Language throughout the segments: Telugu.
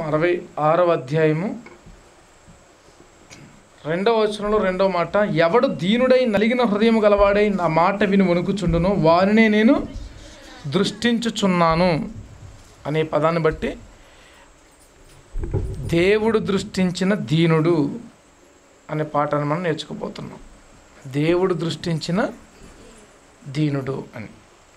అరవై ఆరవ అధ్యాయము రెండవ వచనంలో రెండవ మాట ఎవడు దీనుడై నలిగిన హృదయం గలవాడై నా మాట విని వణుకుచుండునో వారినే నేను దృష్టించుచున్నాను అనే పదాన్ని బట్టి దేవుడు దృష్టించిన దీనుడు అనే పాఠాన్ని మనం నేర్చుకోబోతున్నాం దేవుడు దృష్టించిన దీనుడు అని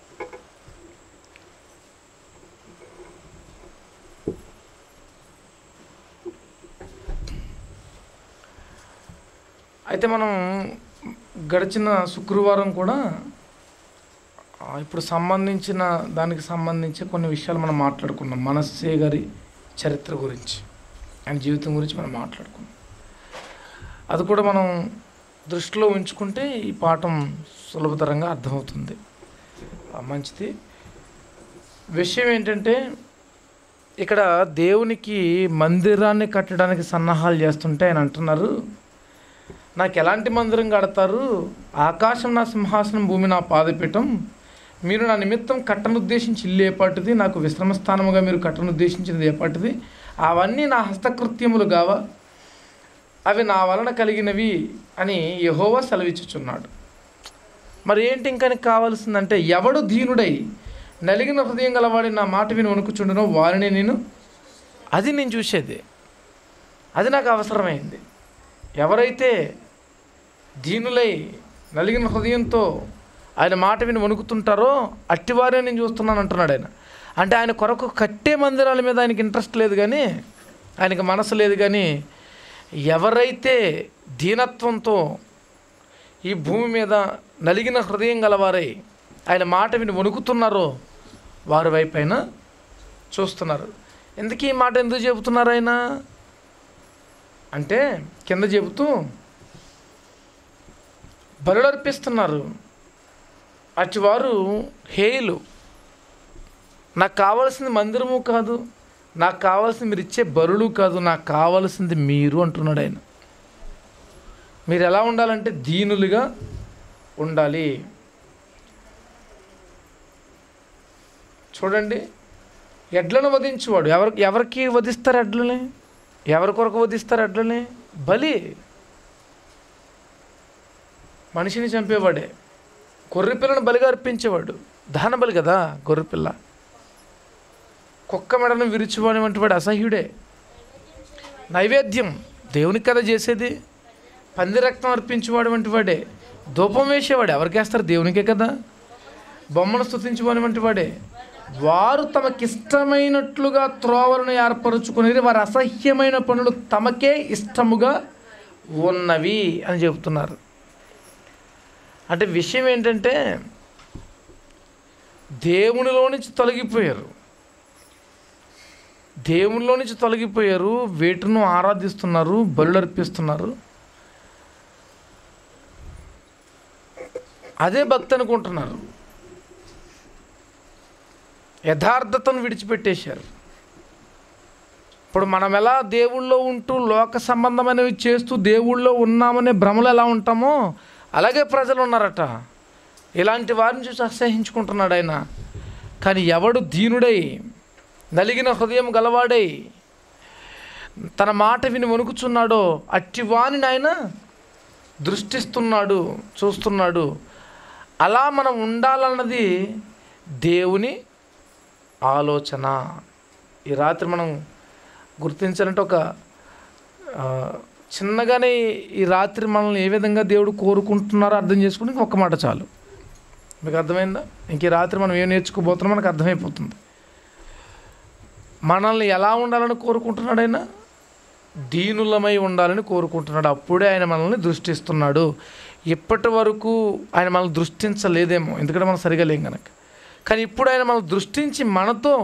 అయితే మనం గడిచిన శుక్రవారం కూడా ఆ, ఇప్పుడు సంబంధించిన దానికి సంబంధించి కొన్ని విషయాలు మనం మాట్లాడుకున్నాం మనస్సే గారి చరిత్ర గురించి ఆయన జీవితం గురించి మనం మాట్లాడుకున్నాం అది కూడా మనం దృష్టిలో ఉంచుకుంటే ఈ పాఠం సులభతరంగా అర్థమవుతుంది ఆ, మంచిది విషయం ఏంటంటే ఇక్కడ దేవునికి మందిరాన్ని కట్టడానికి సన్నాహాలు చేస్తుంటే ఆయన అంటున్నారు నాకు ఎలాంటి మందిరం కడతారు ఆకాశం నా సింహాసనం భూమి నా పాదపీఠం మీరు నా నిమిత్తం కట్టనుద్దేశించి ఇల్లు ఏపాటిది నాకు విశ్రమ స్థానముగా మీరు కట్టనుద్దేశించినది ఏపాటిది అవన్నీ నా హస్తకృత్యములు కావా అవి నా వలన కలిగినవి అని యహోవా సెలవిచ్చుచున్నాడు మరి ఏంటి ఇంకా నీకు కావాల్సిందంటే ఎవడు దీనుడై నలిగిన హృదయం గలవాడి నా మాట విని వణుకుచుండునో వారిని నేను అది నేను చూసేది అది నాకు అవసరమైంది ఎవరైతే దీనులై నలిగిన హృదయంతో ఆయన మాట విని వణుకుతుంటారో అట్టివారే నేను చూస్తున్నాను అంటున్నాడు ఆయన అంటే ఆయన కొరకు కట్టే మందిరాల మీద ఆయనకి ఇంట్రెస్ట్ లేదు కానీ ఆయనకి మనసు లేదు కానీ ఎవరైతే దీనత్వంతో ఈ భూమి మీద నలిగిన హృదయం గలవారై ఆయన మాట విని వణుకుతున్నారో వారి వైపు ఆయన చూస్తున్నారు ఎందుకు ఈ మాట ఎందుకు చెబుతున్నారు ఆయన అంటే కింద చెబుతూ బలులు అర్పిస్తున్నారు అటువారు హేయులు నాకు కావాల్సింది మందిరము కాదు నాకు కావాల్సింది మీరు ఇచ్చే బరులు కాదు నాకు కావాల్సింది మీరు అంటున్నాడు ఆయన మీరు ఎలా ఉండాలంటే దీనులుగా ఉండాలి చూడండి ఎడ్లను వధించువాడు ఎవరి ఎవరికి వధిస్తారు ఎడ్లని ఎవరి కొరకు వధిస్తారు ఎడ్లని బలి మనిషిని చంపేవాడే గొర్రెపిల్లను బలిగా అర్పించేవాడు దహన బలి కదా గొర్రెపిల్ల కుక్క మెడను విరిచివాడి వంటి వాడు అసహ్యుడే నైవేద్యం దేవునికి కదా చేసేది పంది రక్తం అర్పించేవాడు వంటి వాడే ధూపం వేసేవాడు ఎవరికి వేస్తారు దేవునికే కదా బొమ్మను స్తుతించేవాడి వంటి వాడే వారు తమకిష్టమైనట్లుగా త్రోవలను ఏర్పరచుకునేది వారి అసహ్యమైన పనులు తమకే ఇష్టముగా ఉన్నవి అని చెబుతున్నారు అంటే విషయం ఏంటంటే దేవునిలో నుంచి తొలగిపోయారు దేవునిలో నుంచి తొలగిపోయారు వేటును ఆరాధిస్తున్నారు బలులు అర్పిస్తున్నారు అదే భక్తి అనుకుంటున్నారు యథార్థతను విడిచిపెట్టేశారు ఇప్పుడు మనం ఎలా దేవుళ్ళో ఉంటూ లోక సంబంధమైనవి చేస్తూ దేవుళ్ళో ఉన్నామనే భ్రమలు ఎలా ఉంటామో అలాగే ప్రజలు ఉన్నారట ఇలాంటి వారిని చూసి అసహించుకుంటున్నాడు ఆయన కానీ ఎవడు దీనుడై నలిగిన హృదయం గలవాడై తన మాట విని వణుకుచున్నాడో అట్టి వాణిని ఆయన దృష్టిస్తున్నాడు చూస్తున్నాడు అలా మనం ఉండాలన్నది దేవుని ఆలోచన ఈ రాత్రి మనం గుర్తించాలంటే ఒక ఆ, చిన్నగానే ఈ రాత్రి మనల్ని ఏ విధంగా దేవుడు కోరుకుంటున్నారో అర్థం చేసుకుని ఒక్క మాట చాలు మీకు అర్థమైందా ఇంక ఈ రాత్రి మనం ఏం నేర్చుకోబోతున్నాం మనకు అర్థమైపోతుంది మనల్ని ఎలా ఉండాలని కోరుకుంటున్నాడు ఆయన దీనులమై ఉండాలని కోరుకుంటున్నాడు అప్పుడే ఆయన మనల్ని దృష్టిస్తున్నాడు ఇప్పటి వరకు ఆయన మనల్ని దృష్టించలేదేమో ఎందుకంటే మనం సరిగా లేం కనుక కానీ ఇప్పుడు ఆయన మనం దృష్టించి మనతో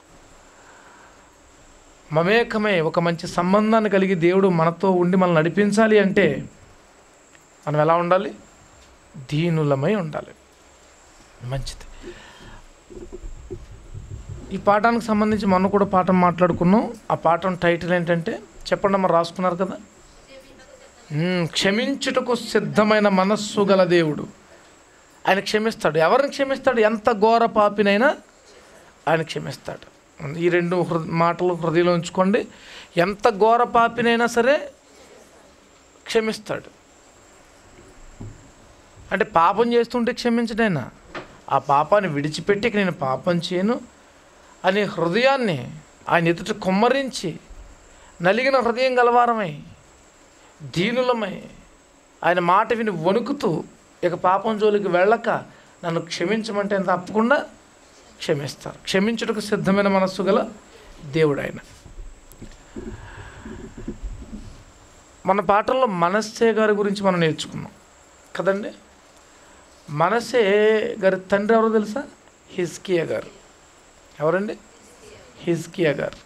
మమేకమై ఒక మంచి సంబంధాన్ని కలిగి దేవుడు మనతో ఉండి మనల్ని నడిపించాలి అంటే మనం ఎలా ఉండాలి దీనులమై ఉండాలి మంచిది ఈ పాఠానికి సంబంధించి మొన్న కూడా పాఠం మాట్లాడుకున్నాం ఆ పాఠం టైటిల్ ఏంటంటే చెప్పండి మరి రాసుకున్నారు కదా మ్మ్, క్షమించుటకు సిద్ధమైన మనస్సు గల దేవుడు ఆయన క్షమిస్తాడు ఎవరిని క్షమిస్తాడు ఎంత ఘోర పాపినైనా ఆయన క్షమిస్తాడు ఈ రెండు హృ మాటలు హృదయంలో ఉంచుకోండి ఎంత ఘోర పాపినైనా సరే క్షమిస్తాడు అంటే పాపం చేస్తుంటే క్షమించడైనా ఆ పాపాన్ని విడిచిపెట్టి ఇక నేను పాపం చేయను అనే హృదయాన్ని ఆయన ఎదుట కుమ్మరించి నలిగిన హృదయం గలవారమై దీనులమై ఆయన మాట విని వణుకుతూ ఇక పాపం జోలికి వెళ్ళక నన్ను క్షమించమంటే ఆయన తప్పకుండా క్షమిస్తారు క్షమించుటకు సిద్ధమైన మనస్సు గల దేవుడు ఆయన మన పాటల్లో మనస్సే గారి గురించి మనం నేర్చుకున్నాం కదండి మనసే గారి తండ్రి ఎవరో తెలుసా హిజ్కియా గారు ఎవరండి హిజ్కియా గారు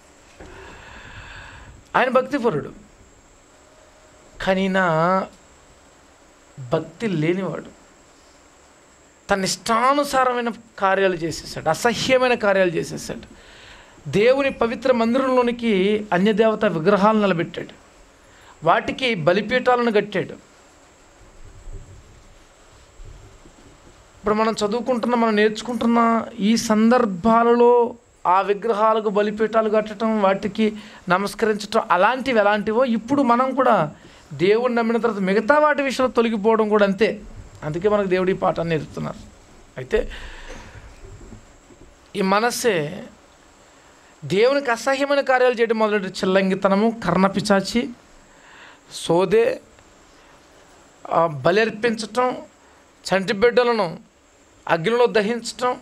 ఆయన భక్తిపరుడు కానీ నా భక్తి లేనివాడు తన ఇష్టానుసారమైన కార్యాలు చేసేసాడు అసహ్యమైన కార్యాలు చేసేసాడు దేవుని పవిత్ర మందిరంలోనికి అన్యదేవత విగ్రహాలు నిలబెట్టాడు వాటికి బలిపీఠాలను కట్టాడు ఇప్పుడు మనం చదువుకుంటున్న మనం నేర్చుకుంటున్న ఈ సందర్భాలలో ఆ విగ్రహాలకు బలిపీఠాలు కట్టడం వాటికి నమస్కరించడం అలాంటివి ఎలాంటివో ఇప్పుడు మనం కూడా దేవుడిని నమ్మిన తర్వాత మిగతా వాటి విషయంలో తొలగిపోవడం కూడా అంతే అందుకే మనకు దేవుడి ఈ పాఠాన్ని నేర్పుతున్నారు అయితే ఈ మనస్సే దేవునికి అసహ్యమైన కార్యాలు చేయడం మొదలెట్టి చిల్లంగితనము కర్ణపిచాచి సోదే ఆ, బలి అర్పించటం చంటి బిడ్డలను అగ్నిలో దహించటం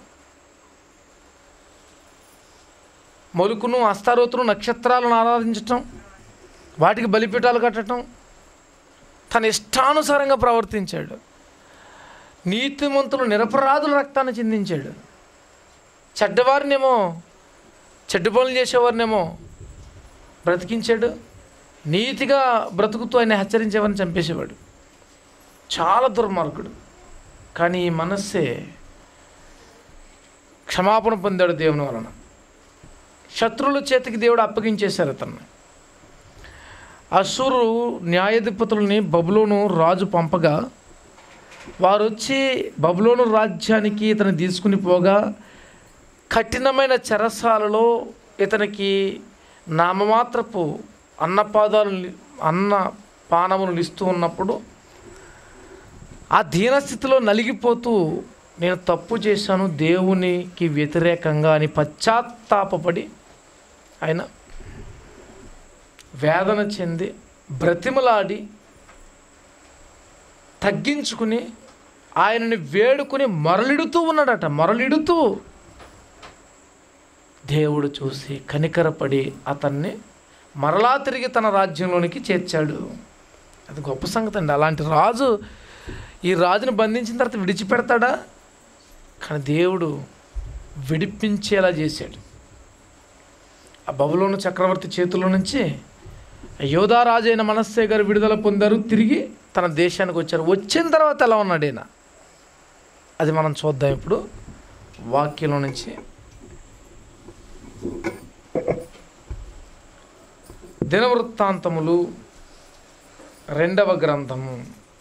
మొలుకును అస్తారోతును నక్షత్రాలను ఆరాధించటం వాటికి బలిపీఠాలు కట్టడం తన ఇష్టానుసారంగా ప్రవర్తించాడు నీతిమంతులు నిరపరాధుల రక్తాన్ని చిందించాడు చెడ్డవారినేమో చెడ్డ పనులు చేసేవారినేమో బ్రతికించాడు నీతిగా బ్రతుకుతూ ఆయన హెచ్చరించేవారిని చంపేసేవాడు చాలా దుర్మార్గుడు కానీ ఈ మనస్సే క్షమాపణ పొందాడు దేవుని వలన శత్రువుల చేతికి దేవుడు అప్పగించేశారు అతన్ని అసూరు న్యాయాధిపతులని బబులోను రాజు పంపగా వారు వచ్చి బబులోను రాజ్యానికి ఇతను తీసుకుని పోగా కఠినమైన చెరసాలలో ఇతనికి నామమాత్రపు అన్నపాదాలు అన్న పానములు ఇస్తూ ఉన్నప్పుడు ఆ దీనస్థితిలో నలిగిపోతూ నేను తప్పు చేశాను దేవునికి వ్యతిరేకంగా అని పశ్చాత్తాపపడి ఆయన వేదన చెంది బ్రతిమలాడి తగ్గించుకుని ఆయనని వేడుకుని మరలిడుతూ ఉన్నాడట మరలిడుతూ దేవుడు చూసి కనికరపడి అతన్ని మరలా తిరిగి తన రాజ్యంలోనికి చేర్చాడు అది గొప్ప సంగతి అండి అలాంటి రాజు ఈ రాజుని బంధించిన తర్వాత విడిచిపెడతాడా కానీ దేవుడు విడిపించేలా చేశాడు ఆ బబులోను చక్రవర్తి చేతుల్లో నుంచి యోధా రాజు అయిన మనస్సే గారు విడుదల పొందారు తిరిగి తన దేశానికి వచ్చారు వచ్చిన తర్వాత ఎలా ఉన్నాడు ఈయన అది మనం చూద్దాం ఇప్పుడు వాక్యంలో నుంచి దినవృత్తాంతములు రెండవ గ్రంథము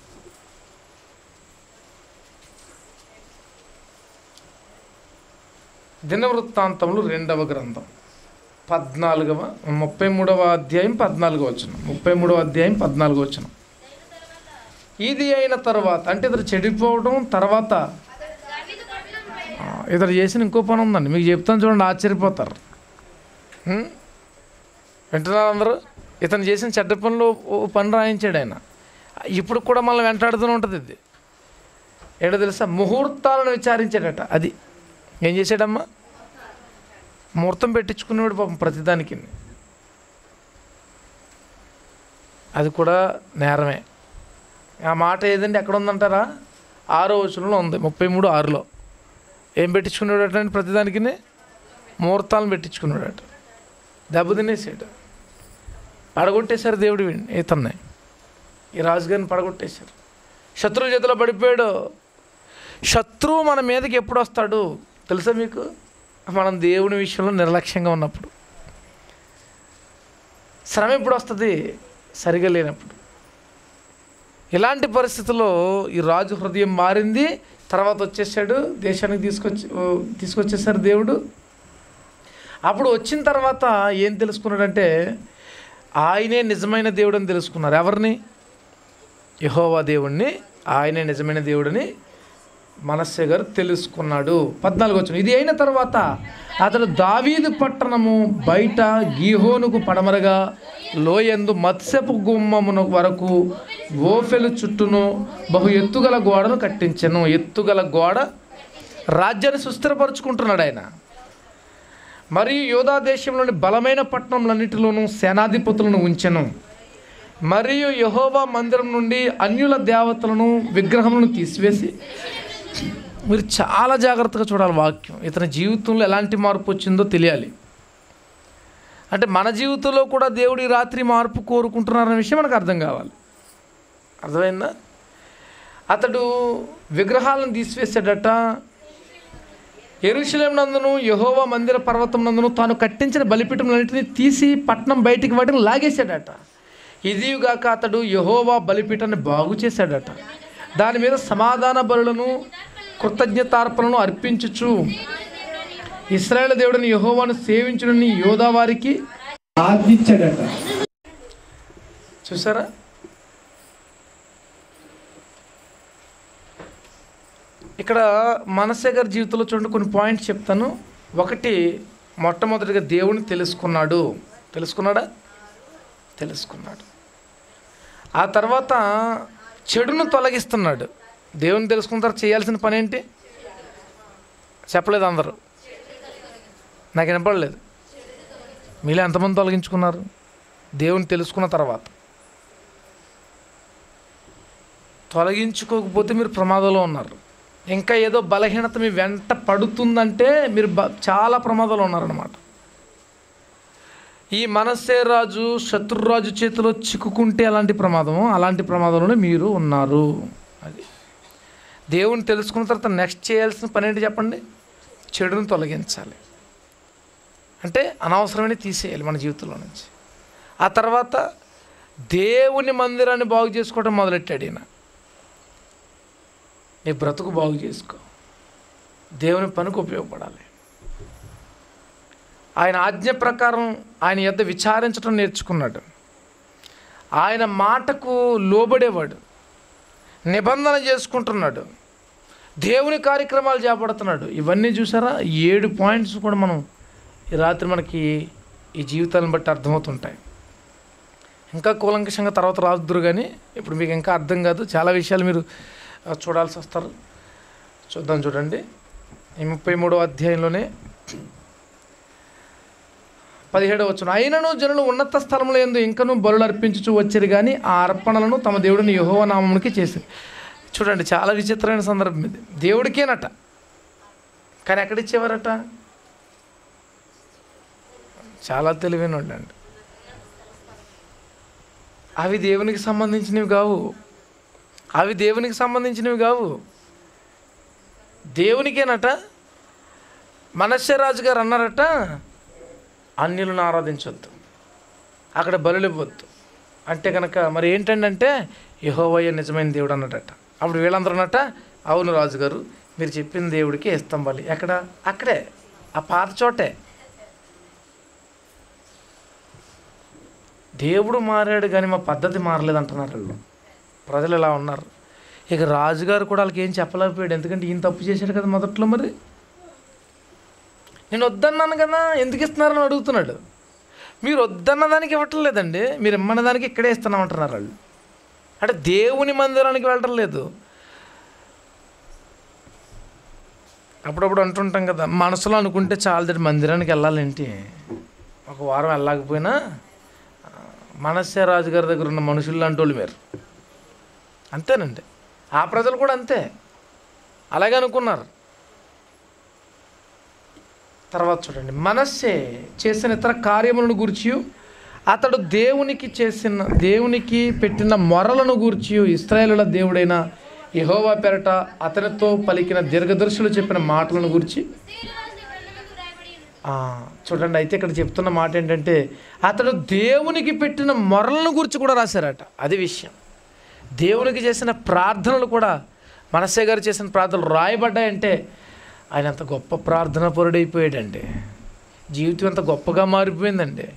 దినవృత్తాంతములు రెండవ గ్రంథం పద్నాలుగవ ముప్పై మూడవ అధ్యాయం పద్నాలుగవ వచ్చిన ముప్పై మూడవ అధ్యాయం పద్నాలుగవ వచ్చిన ఇది అయిన తర్వాత అంటే ఇతడు చెడిపోవడం తర్వాత ఆ, ఇతడు చేసిన ఇంకో పని ఉందండి మీకు చెప్తాను చూడండి ఆశ్చర్యపోతారు హ్మ్? వింటున్నారు అందరూ ఇతను చేసిన చెడ్డ పనులు ఓ పని రాయించాడు ఆయన ఇప్పుడు కూడా మళ్ళీ వెంటాడుతూనే ఉంటుంది ఇది ఏంటో తెలుసా ముహూర్తాలను విచారించాడట అది ఏం చేశాడమ్మా ముహూర్తం పెట్టించుకునేవాడు పాపం ప్రతిదానికి అది కూడా నేరమే ఆ మాట ఏదండి ఎక్కడ ఉందంటారా ఆరో వచనంలో ఉంది ముప్పై మూడు ఆరులో ఏం పెట్టించుకున్నాడట అంటే ప్రతిదానికి ముహూర్తాలను పెట్టించుకున్నాడట దెబ్బ తినేసాడు పడగొట్టేశారు దేవుడు వీడిని ఇతన్ని ఈ రాజుగారిని పడగొట్టేశారు శత్రువు చేతిలో పడిపోయాడు శత్రువు మన మీదకి ఎప్పుడు వస్తాడు తెలుసా మీకు మనం దేవుని విషయంలో నిర్లక్ష్యంగా ఉన్నప్పుడు శ్రమ ఎప్పుడు వస్తుంది సరిగా లేనప్పుడు ఇలాంటి పరిస్థితుల్లో ఈ రాజు హృదయం మారింది తర్వాత వచ్చేసాడు దేశానికి తీసుకొచ్చి ఓ, తీసుకొచ్చేసారు దేవుడు అప్పుడు వచ్చిన తర్వాత ఏం తెలుసుకున్నాడంటే ఆయనే నిజమైన దేవుడని తెలుసుకున్నారు ఎవరిని యహోవా దేవుణ్ణి ఆయనే నిజమైన దేవుడని మనస్సే గారు తెలుసుకున్నాడు పద్నాలుగు వచ్చిన ఇది అయిన తర్వాత అతడు దావీదు పట్టణము బయట గీహోనుకు పడమరగా లోయందు మత్స్యపు గుమ్మమును వరకు ఓఫెలు చుట్టూను బహు ఎత్తుగల గోడను కట్టించెను ఎత్తుగల గోడ రాజ్యాన్ని సుస్థిరపరుచుకుంటున్నాడు ఆయన మరియు యోధా దేశంలోని బలమైన పట్టణములన్నిటిలోనూ సేనాధిపతులను ఉంచెను మరియు యహోవా మందిరం నుండి అన్యుల దేవతలను విగ్రహములను తీసివేసి మీరు చాలా జాగ్రత్తగా చూడాలి వాక్యం ఇతని జీవితంలో ఎలాంటి మార్పు వచ్చిందో తెలియాలి అంటే మన జీవితంలో కూడా దేవుడు ఈ రాత్రి మార్పు కోరుకుంటున్నారనే విషయం మనకు అర్థం కావాలి అర్థమైందా అతడు విగ్రహాలను తీసివేసాడట ఎరుశలేం నందును యహోవా మందిర పర్వతం నందును తాను కట్టించిన బలిపీఠములన్నింటినీ తీసి పట్నం బయటికి వాటిని లాగేశాడట ఇదిగాక అతడు యహోవా బలిపీఠాన్ని బాగు చేశాడట దాని మీద సమాధాన బలులను కృతజ్ఞతార్పణను అర్పించుచు ఇస్రాయేల్ దేవుడిని యహోవాను సేవించుడని యోధా వారికి ఆజ్ఞించాడట చూసారా ఇక్కడ మనసే గారి జీవితంలో చూడండి కొన్ని పాయింట్స్ చెప్తాను ఒకటి మొట్టమొదటిగా దేవుని తెలుసుకున్నాడు తెలుసుకున్నాడా తెలుసుకున్నాడు ఆ తర్వాత చెడును తొలగిస్తున్నాడు దేవుని తెలుసుకున్న తర్వాత చేయాల్సిన పని ఏంటి చెప్పలేదు అందరూ నాకు వినపడలేదు మీలో ఎంతమంది తొలగించుకున్నారు దేవుని తెలుసుకున్న తర్వాత తొలగించుకోకపోతే మీరు ప్రమాదంలో ఉన్నారు ఇంకా ఏదో బలహీనత మీ వెంట పడుతుందంటే మీరు బ చాలా ప్రమాదంలో ఉన్నారనమాట ఈ మనస్సే రాజు శత్రురాజు చేతిలో చిక్కుకుంటే అలాంటి ప్రమాదము అలాంటి ప్రమాదంలోనే మీరు ఉన్నారు అది దేవుని తెలుసుకున్న తర్వాత నెక్స్ట్ చేయాల్సిన పని ఏంటి చెప్పండి చెడును తొలగించాలి అంటే అనవసరమైన తీసేయాలి మన జీవితంలో నుంచి ఆ తర్వాత దేవుని మందిరాన్ని బాగు చేసుకోవడం మొదలెట్టాడు ఈయన నీ బ్రతుకు బాగు చేసుకో దేవుని పనికి ఉపయోగపడాలి ఆయన ఆజ్ఞ ప్రకారం ఆయన యొద్ద విచారించడం నేర్చుకున్నాడు ఆయన మాటకు లోబడేవాడు నిబంధన చేసుకుంటున్నాడు దేవుని కార్యక్రమాలు చేపడుతున్నాడు ఇవన్నీ చూసారా ఈ ఏడు పాయింట్స్ కూడా మనం ఈ రాత్రి మనకి ఈ జీవితాలను బట్టి అర్థమవుతుంటాయి ఇంకా కూలంకషంగా తర్వాత రాదురు కానీ ఇప్పుడు మీకు ఇంకా అర్థం కాదు చాలా విషయాలు మీరు ఆ, చూడాల్సి వస్తారు చూద్దాం చూడండి ఈ ముప్పై మూడో అధ్యాయంలోనే పదిహేడవ వచ్చిన అయినను జనులు ఉన్నత స్థలంలో ఎందు ఇంకను బలులు అర్పించుచు వచ్చారు కానీ ఆ అర్పణలను తమ దేవుడిని యహోవ నామమునికి చేశారు చూడండి చాలా విచిత్రమైన సందర్భం ఇది దేవుడికేనట కానీ ఎక్కడిచ్చేవారట చాలా తెలివైన వాళ్ళండి అవి దేవునికి సంబంధించినవి కావు అవి దేవునికి సంబంధించినవి కావు దేవునికేనట మనస్యరాజు గారు అన్నారట అన్యులను ఆరాధించొద్దు అక్కడ బలులు ఇవ్వద్దు అంటే కనుక మరి ఏంటంటే యహోవయ్య నిజమైన దేవుడు అన్నడట అప్పుడు వీళ్ళందరూ అన్నట అవును రాజుగారు మీరు చెప్పిన దేవుడికి ఇస్తాం బలి ఎక్కడ అక్కడే ఆ పాత చోటే దేవుడు మారాడు కానీ మా పద్ధతి మారలేదు అంటున్నారు వీళ్ళు ప్రజలు ఇలా ఉన్నారు ఇక రాజుగారు కూడా వాళ్ళకి ఏం చెప్పలేకపోయాడు ఎందుకంటే ఈయన తప్పు చేశాడు కదా మొదట్లో మరి నేను వద్దన్నాను కదా ఎందుకు ఇస్తున్నారని అడుగుతున్నాడు మీరు వద్దన్న దానికి ఇవ్వటం లేదండి మీరు ఇమ్మన్న దానికి ఇక్కడే ఇస్తున్నామంటున్నారు వాళ్ళు అంటే దేవుని మందిరానికి వెళ్ళటం లేదు అప్పుడప్పుడు అంటుంటాం కదా మనసులో అనుకుంటే చాలదండి మందిరానికి వెళ్ళాలేంటి ఒక వారం వెళ్ళకపోయినా ఆ, మనస్సే రాజు గారి దగ్గర ఉన్న మనుషులు లాంటి వాళ్ళు మీరు అంతేనండి ఆ ప్రజలు కూడా అంతే అలాగే అనుకున్నారు తర్వాత చూడండి మనస్సే చేసిన ఇతర కార్యములను గూర్చి అతడు దేవునికి చేసిన దేవునికి పెట్టిన మొరలను గూర్చి ఇస్రాయేలుల దేవుడైన యెహోవా పెరట అతనితో పలికిన దీర్ఘదర్శులు చెప్పిన మాటలను గురించి ఆ, చూడండి అయితే ఇక్కడ చెప్తున్న మాట ఏంటంటే అతడు దేవునికి పెట్టిన మొరలను గురించి కూడా రాశారట అది విషయం దేవునికి చేసిన ప్రార్థనలు కూడా మనసే గారు చేసిన ప్రార్థనలు రాయబడ్డాయంటే ఆయన అంత గొప్ప ప్రార్థన పరుడైపోయాడండి జీవితం ఎంత గొప్పగా మారిపోయిందండి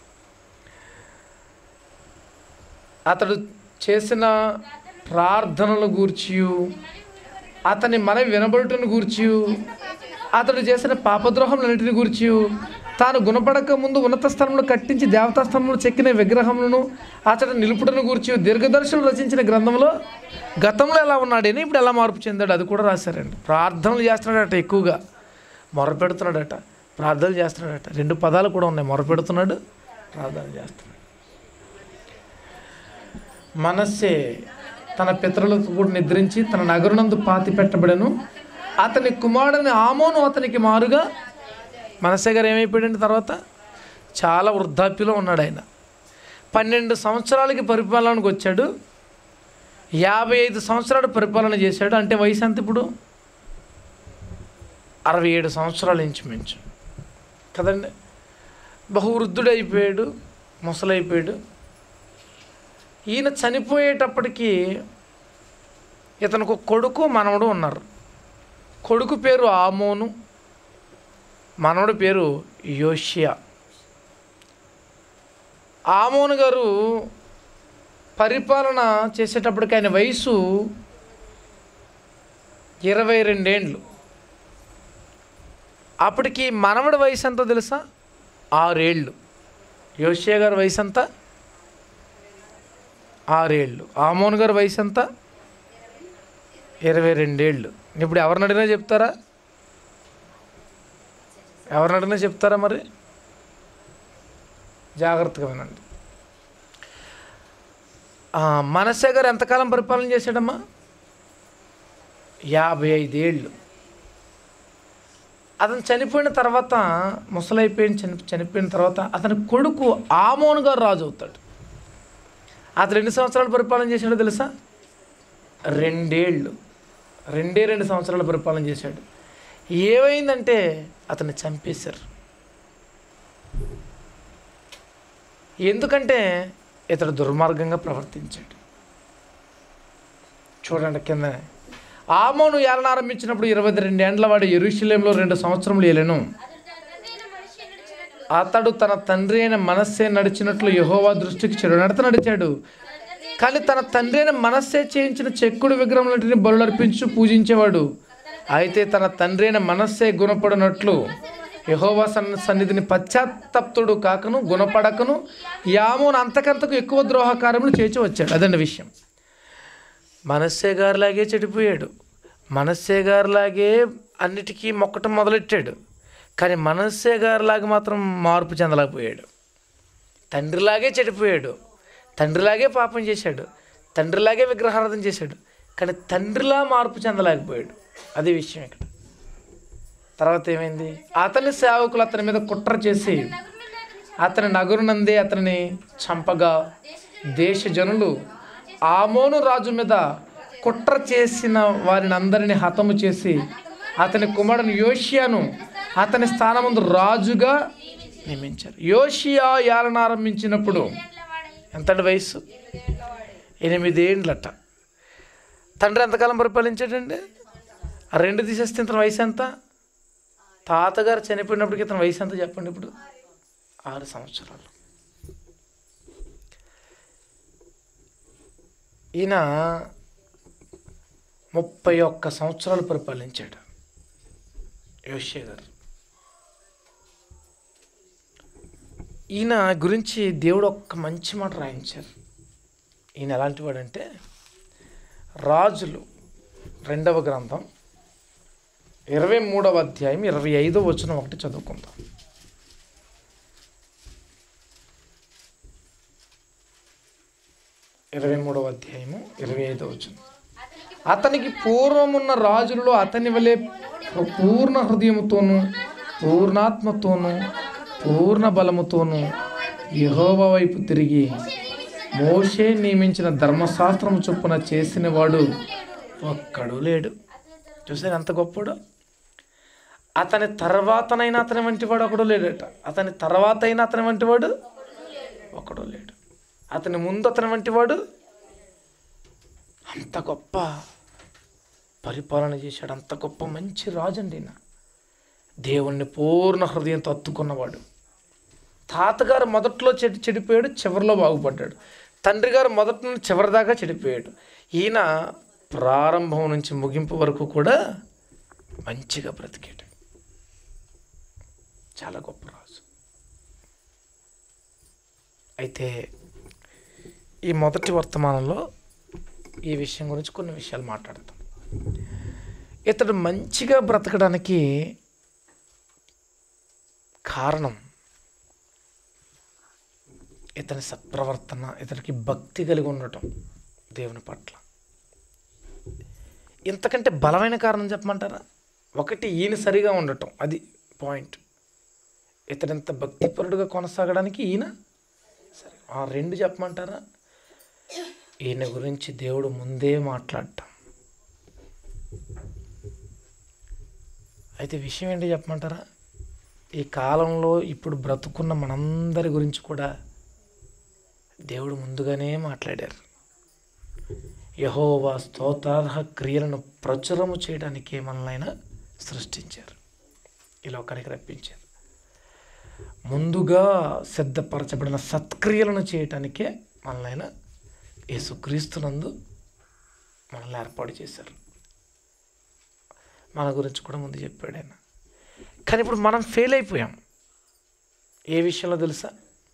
అతడు చేసిన ప్రార్థనల గూర్చి అతని మన వినబడుటను గూర్చి అతడు చేసిన పాపద్రోహములన్నిటిని గూర్చి తాను గుణపడక ముందు ఉన్నత స్థలంలో కట్టించి దేవతా స్థలంలో చెక్కిన విగ్రహములను అతడు నిలుపుటను గూర్చి దీర్ఘదర్శులు రచించిన గ్రంథంలో గతంలో ఎలా ఉన్నాడని ఇప్పుడు ఎలా మార్పు చెందాడు అది కూడా రాశారండి ప్రార్థనలు చేస్తున్నాడట ఎక్కువగా మొరపెడుతున్నాడట ప్రార్థనలు చేస్తున్నాడట రెండు పదాలు కూడా ఉన్నాయి మొరపెడుతున్నాడు ప్రార్థన చేస్తున్నాడు మనస్సే తన పితరులతో కూడా నిద్రించి తన నగరునందు పాతి పెట్టబడను అతని కుమారుని ఆమోను అతనికి మారుగా మనసే గారు ఏమైపోయాడండి తర్వాత చాలా వృద్ధాప్యలో ఉన్నాడు ఆయన పన్నెండు సంవత్సరాలకి పరిపాలనకు వచ్చాడు యాభై ఐదు సంవత్సరాలు పరిపాలన చేశాడు అంటే వయసు ఎంత ఇప్పుడు అరవై ఏడు సంవత్సరాలు ఇంచుమించు కదండి బహువృద్ధుడైపోయాడు ముసలైపోయాడు ఈయన చనిపోయేటప్పటికి ఇతనికి ఒక కొడుకు మనవడు ఉన్నారు కొడుకు పేరు ఆమోను మనవడి పేరు యోషియా ఆమోను గారు పరిపాలన చేసేటప్పటికి ఆయన వయసు ఇరవై రెండేండ్లు అప్పటికి మనవడి వయసు ఎంతో తెలుసా ఆరేళ్ళు యోషియా గారి వయసు ఎంత ఆరేళ్ళు ఆమోన్ గారి వయసు ఎంత ఇరవై రెండేళ్ళు ఇప్పుడు ఎవరిని అడిగినా చెప్తారా ఎవరిని అడిగినా చెప్తారా మరి జాగ్రత్తగా వినండి ఆ, మనస్సే గారు ఎంతకాలం పరిపాలన చేశాడమ్మా యాభై ఐదేళ్ళు అతను చనిపోయిన తర్వాత ముసలైపోయిన చని చనిపోయిన తర్వాత అతని కొడుకు ఆమోన్ గారు రాజు అవుతాడు అతను ఎన్ని సంవత్సరాలు పరిపాలన చేశాడో తెలుసా రెండేళ్ళు రెండే రెండు సంవత్సరాలు పరిపాలన చేశాడు ఏమైందంటే అతన్ని చంపేశారు ఎందుకంటే ఇతడు దుర్మార్గంగా ప్రవర్తించాడు చూడండి కింద ఆమోను ఏలన ఆరంభించినప్పుడు ఇరవై రెండేండ్ల వాడు ఎరుషులేంలో రెండు సంవత్సరములు ఏలెను అతడు తన తండ్రి అయిన మనస్సే నడిచినట్లు యహోవా దృష్టికి చెడు నడత నడిచాడు కానీ తన తండ్రి అయిన మనస్సే చేయించిన చెక్కుడు విగ్రహములంటిని బలు అర్పించు పూజించేవాడు అయితే తన తండ్రి అయిన మనస్సే గుణపడినట్లు యహోవా సన్ సన్నిధిని పశ్చాత్తప్తుడు కాకను గుణపడకను యామోను అంతకంతకు ఎక్కువ ద్రోహకార్యములు చేసి వచ్చాడు అదండి విషయం మనస్సే గారిలాగే చెడిపోయాడు మనస్సే గారిలాగే అన్నిటికీ మొక్కటం మొదలెట్టాడు కానీ మనస్సే గారిలాగా మాత్రం మార్పు చెందలేకపోయాడు తండ్రిలాగే చెడిపోయాడు తండ్రిలాగే పాపం చేశాడు తండ్రిలాగే విగ్రహారాధన చేశాడు కానీ తండ్రిలా మార్పు చెందలేకపోయాడు అది విషయం ఇక్కడ తర్వాత ఏమైంది అతని సేవకులు అతని మీద కుట్ర చేసి అతని నగరునందే అతనిని చంపగా దేశ జనులు ఆమోను రాజు మీద కుట్ర చేసిన వారిని అందరిని హతము చేసి అతని కుమారుని యోషియాను అతని స్థానముందు రాజుగా నియమించారు యోషియా ఏలన ఆరంభించినప్పుడు ఎంతటి వయసు ఎనిమిదేండ్లట తండ్రి ఎంతకాలం పరిపాలించాడండి ఆ రెండు తీసేస్తే ఇతని వయసు ఎంత తాతగారు చనిపోయినప్పటికి ఇతని వయసు ఎంత చెప్పండి ఇప్పుడు ఆరు సంవత్సరాలు ఈయన ముప్పై ఒక్క సంవత్సరాలు పరిపాలించాడు యోషియా గారు ఈయన గురించి దేవుడు ఒక్క మంచి మాట రాయించారు ఈయన ఎలాంటి వాడంటే రాజులు రెండవ గ్రంథం ఇరవై మూడవ అధ్యాయం ఇరవై ఐదో వచనం ఒకటి చదువుకుందాం ఇరవై మూడవ అధ్యాయము ఇరవై ఐదో వచనం అతనికి పూర్వమున్న రాజులలో అతని వలె పూర్ణ హృదయముతోను పూర్ణాత్మతోను పూర్ణ బలముతోను యెహోవా వైపు తిరిగి మోషే నియమించిన ధర్మశాస్త్రము చొప్పున చేసిన వాడు ఒక్కడు లేడు చూసారు ఎంత గొప్పడు అతని తర్వాతనైనా అతని వంటి వాడు ఒకడు లేడట అతని తర్వాత అయినా అతని వంటి వాడు ఒకడు లేడు అతని ముందు అతని వంటి వాడు అంత గొప్ప పరిపాలన చేశాడు అంత గొప్ప మంచి రాజు అండి ఈయన దేవుణ్ణి పూర్ణ హృదయంతో అత్తుకున్నవాడు తాతగారు మొదట్లో చెడి చెడిపోయాడు చివరిలో బాగుపడ్డాడు తండ్రి గారు మొదటి నుంచి చివరి దాకా చెడిపోయాడు ఈయన ప్రారంభం నుంచి ముగింపు వరకు కూడా మంచిగా బ్రతికాడు చాలా గొప్ప రాజు అయితే ఈ మొదటి వర్తమానంలో ఈ విషయం గురించి కొన్ని విషయాలు మాట్లాడతాం ఇతడు మంచిగా బ్రతకడానికి కారణం ఇతని సత్ప్రవర్తన ఇతనికి భక్తి కలిగి ఉండటం దేవుని పట్ల ఇంతకంటే బలమైన కారణం చెప్పమంటారా ఒకటి ఈయన సరిగా ఉండటం అది పాయింట్ ఇతడింత భక్తిపరుడుగా కొనసాగడానికి ఈయన సరే ఆ రెండు చెప్పమంటారా ఈయన గురించి దేవుడు ముందే మాట్లాడటం అయితే విషయం ఏంటి చెప్పమంటారా ఈ కాలంలో ఇప్పుడు బ్రతుకున్న మనందరి గురించి కూడా దేవుడు ముందుగానే మాట్లాడారు యహోవా స్తోత్రార్హ క్రియలను ప్రచురము చేయడానికే మనల్ని సృష్టించారు ఈ లోకానికి రప్పించారు ముందుగా సిద్ధపరచబడిన సత్క్రియలను చేయటానికే మనల్ని యేసుక్రీస్తునందు మనల్ని ఏర్పాటు చేశారు మన గురించి కూడా ముందు చెప్పాడు ఆయన కానీ ఇప్పుడు మనం ఫెయిల్ అయిపోయాం ఏ విషయంలో తెలుసా